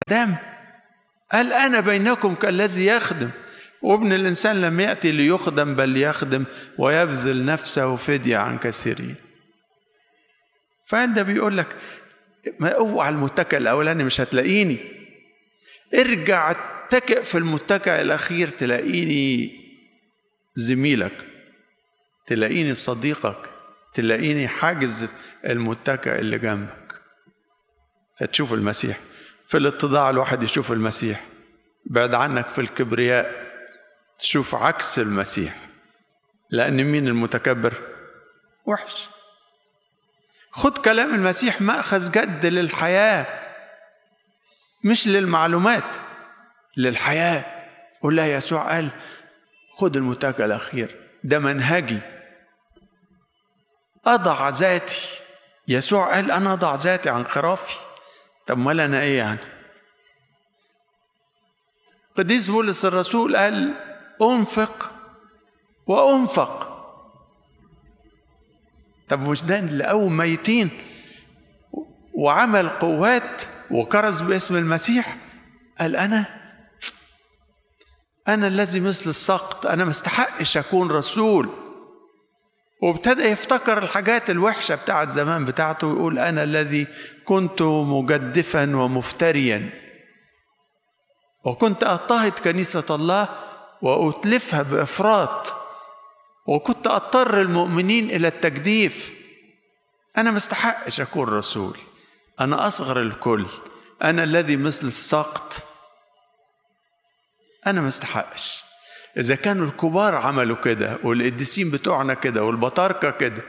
خدام قال أنا بينكم كالذي يخدم وابن الإنسان لم يأتي ليخدم بل يخدم ويبذل نفسه فدية عن كثيرين فده بيقول لك ما اوعى المتكئ الأولاني مش هتلاقيني ارجع اتكئ في المتكئ الأخير تلاقيني زميلك تلاقيني صديقك تلاقيني حاجز المتكئ اللي جنبك فتشوف المسيح في الاتضاع الواحد يشوف المسيح بعد عنك في الكبرياء تشوف عكس المسيح لأن مين المتكبر وحش خد كلام المسيح مأخذ جد للحياة مش للمعلومات للحياة قول لها يسوع قال خد المتكئ الأخير ده منهجي أضع ذاتي يسوع قال أنا أضع ذاتي عن خرافي طب ما أنا إيه يعني قديس بولس الرسول قال أنفق وأنفق طب مش ده اللي قوم ميتين وعمل قوات وكرز باسم المسيح قال أنا أنا الذي مثل السقط أنا ما استحقش أكون رسول وابتدى يفتكر الحاجات الوحشة بتاعت زمان بتاعته ويقول أنا الذي كنت مجدفا ومفتريا وكنت أضطهد كنيسة الله وأتلفها بإفراط وكنت أضطر المؤمنين إلى التجديف أنا ما استحقش أكون رسول أنا أصغر الكل أنا الذي مثل السقط أنا ما استحقش إذا كانوا الكبار عملوا كده والقديسين بتوعنا كده والبطاركة كده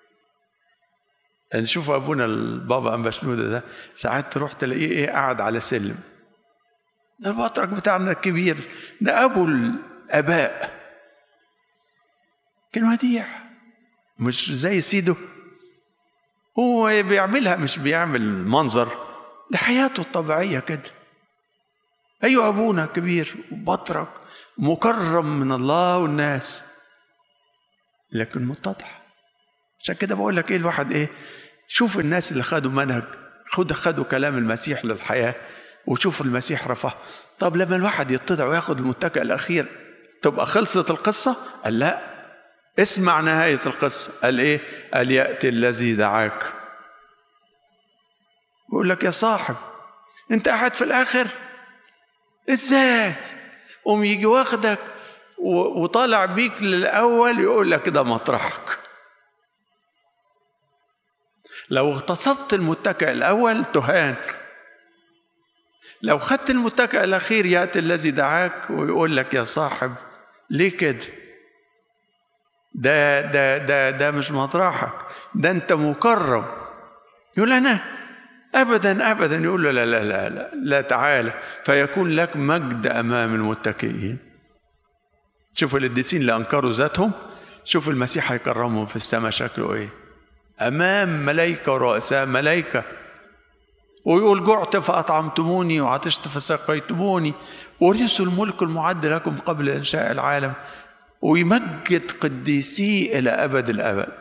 يعني شوف أبونا البابا أم بشنودة ده ساعات تروح تلاقيه إيه قاعد على سلم ده البطرك بتاعنا الكبير ده أبو الآباء كان وديع مش زي سيده هو بيعملها مش بيعمل منظر ده حياته الطبيعية كده أيوة أبونا كبير وبطرك مكرم من الله والناس لكن متضع عشان كده بقول لك ايه الواحد ايه شوف الناس اللي خدوا منهج خد خدوا كلام المسيح للحياه وشوف المسيح رفعه طب لما الواحد يتضع وياخد المتكئ الاخير تبقى خلصت القصه قال لا اسمع نهايه القصه قال ايه قال ياتي الذي دعاك يقول لك يا صاحب انت قاعد في الاخر ازاي قوم يجي واخدك وطالع بيك للاول يقول لك ده مطرحك لو اغتصبت المتكئ الاول تهان لو خدت المتكئ الاخير ياتي الذي دعاك ويقول لك يا صاحب ليه كده ده ده ده ده مش مطرحك ده انت مكرم يقول انا ابدا ابدا يقول له لا لا لا لا, لا تعالى فيكون لك مجد امام المتكئين شوفوا القديسين اللي انكروا ذاتهم شوف المسيح هيكرمهم في السماء شكله ايه امام ملائكه ورؤساء ملائكه ويقول جعت فاطعمتموني وعطشت فسقيتموني ورثوا الملك المعد لكم قبل انشاء العالم ويمجد قديسيه الى ابد الابد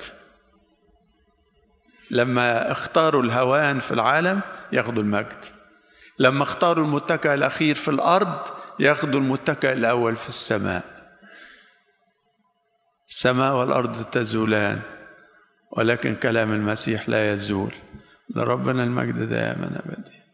لما اختاروا الهوان في العالم ياخدوا المجد لما اختاروا المتكئ الاخير في الارض ياخدوا المتكئ الاول في السماء السماء والارض تزولان ولكن كلام المسيح لا يزول لربنا المجد دائما ابدا